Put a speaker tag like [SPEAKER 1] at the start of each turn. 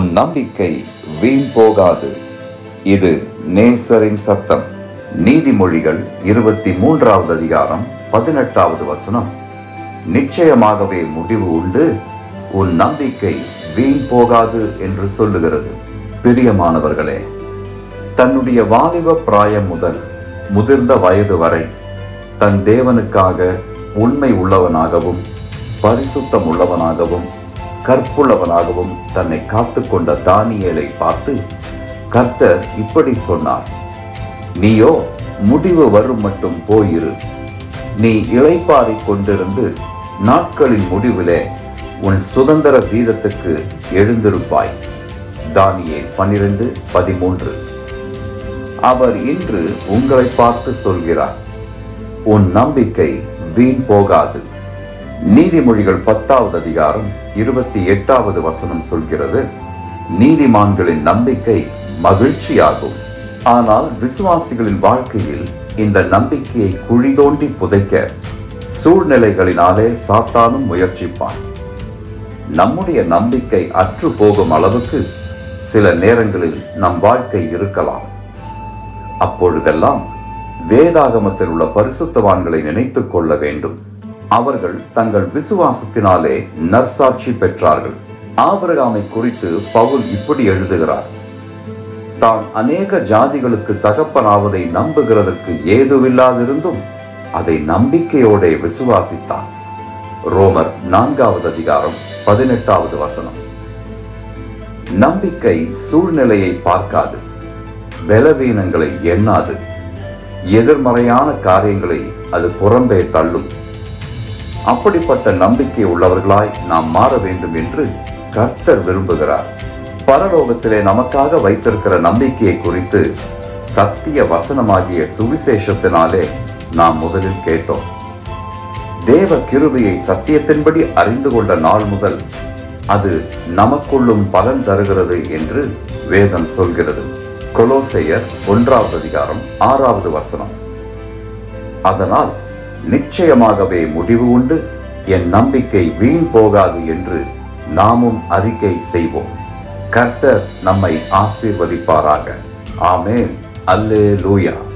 [SPEAKER 1] உன் நம்பிக்கை வீண் போகாது இது நேசரின் சத்தம் நீதிமொழிகள் இருபத்தி மூன்றாவது அதிகாரம் பதினெட்டாவது வசனம் நிச்சயமாகவே முடிவு உண்டு உன் நம்பிக்கை வீண் போகாது என்று சொல்லுகிறது பிரியமானவர்களே தன்னுடைய வாலிப பிராயம் முதல் முதிர்ந்த வயது வரை தன் தேவனுக்காக உண்மை உள்ளவனாகவும் பரிசுத்தம் உள்ளவனாகவும் கற்புள்ளவனாகவும் தன்னை காத்துக்கொண்ட தானியேலை பார்த்து கர்த்தர் இப்படி சொன்னார் நீயோ முடிவு வரும் மட்டும் போயிரு நீ இளைப்பாறிக் கொண்டிருந்து நாட்களின் முடிவிலே உன் சுதந்திர வீதத்துக்கு எழுந்திருப்பாய் தானியே பன்னிரண்டு பதிமூன்று அவர் இன்று உங்களை பார்த்து சொல்கிறார் உன் நம்பிக்கை வீண் போகாது நீதிமொழிகள் பத்தாவது அதிகாரம் இருபத்தி எட்டாவது வசனம் சொல்கிறது நீதிமான்களின் நம்பிக்கை மகிழ்ச்சியாகும் ஆனால் விசுவாசிகளின் வாழ்க்கையில் இந்த நம்பிக்கையை குழி தோண்டி புதைக்க சூழ்நிலைகளினாலே சாத்தானும் முயற்சிப்பான் நம்முடைய நம்பிக்கை அற்று போகும் அளவுக்கு சில நேரங்களில் நம் வாழ்க்கை இருக்கலாம் அப்பொழுதெல்லாம் வேதாகமத்தில் உள்ள பரிசுத்தவான்களை நினைத்துக் கொள்ள வேண்டும் அவர்கள் தங்கள் விசுவாசத்தினாலே நற்சாட்சி பெற்றார்கள் ஆபிரகாமை குறித்து பவுல் இப்படி எழுதுகிறார் தான் அநேக ஜாதிகளுக்கு தகப்பனாவதை நம்புகிறதற்கு ஏதுவில்லாதிருந்தும் அதை நம்பிக்கையோட விசுவாசித்தான் ரோமர் நான்காவது அதிகாரம் பதினெட்டாவது வசனம் நம்பிக்கை சூழ்நிலையை பார்க்காது பலவீனங்களை எண்ணாது எதிர்மறையான காரியங்களை அது புறம்பே தள்ளும் அப்படிப்பட்ட நம்பிக்கை உள்ளவர்களாய் நாம் மாற வேண்டும் என்று கர்த்தர் விரும்புகிறார் பரலோகத்திலே நமக்காக வைத்திருக்கிற நம்பிக்கையை குறித்து சத்திய வசனமாகிய சுவிசேஷத்தினாலே நாம் முதலில் கேட்டோம் தேவ கிருபையை சத்தியத்தின்படி அறிந்து கொண்ட நாள் முதல் அது நமக்குள்ளும் பலன் தருகிறது என்று வேதம் சொல்கிறது கொலோசையர் ஒன்றாவது அதிகாரம் ஆறாவது வசனம் அதனால் நிச்சயமாகவே முடிவு உண்டு என் நம்பிக்கை வீண் போகாது என்று நாமும் அறிக்கை செய்வோம் கர்த்தர் நம்மை ஆசீர்வதிப்பாராக ஆமேன் அல்லே லூயா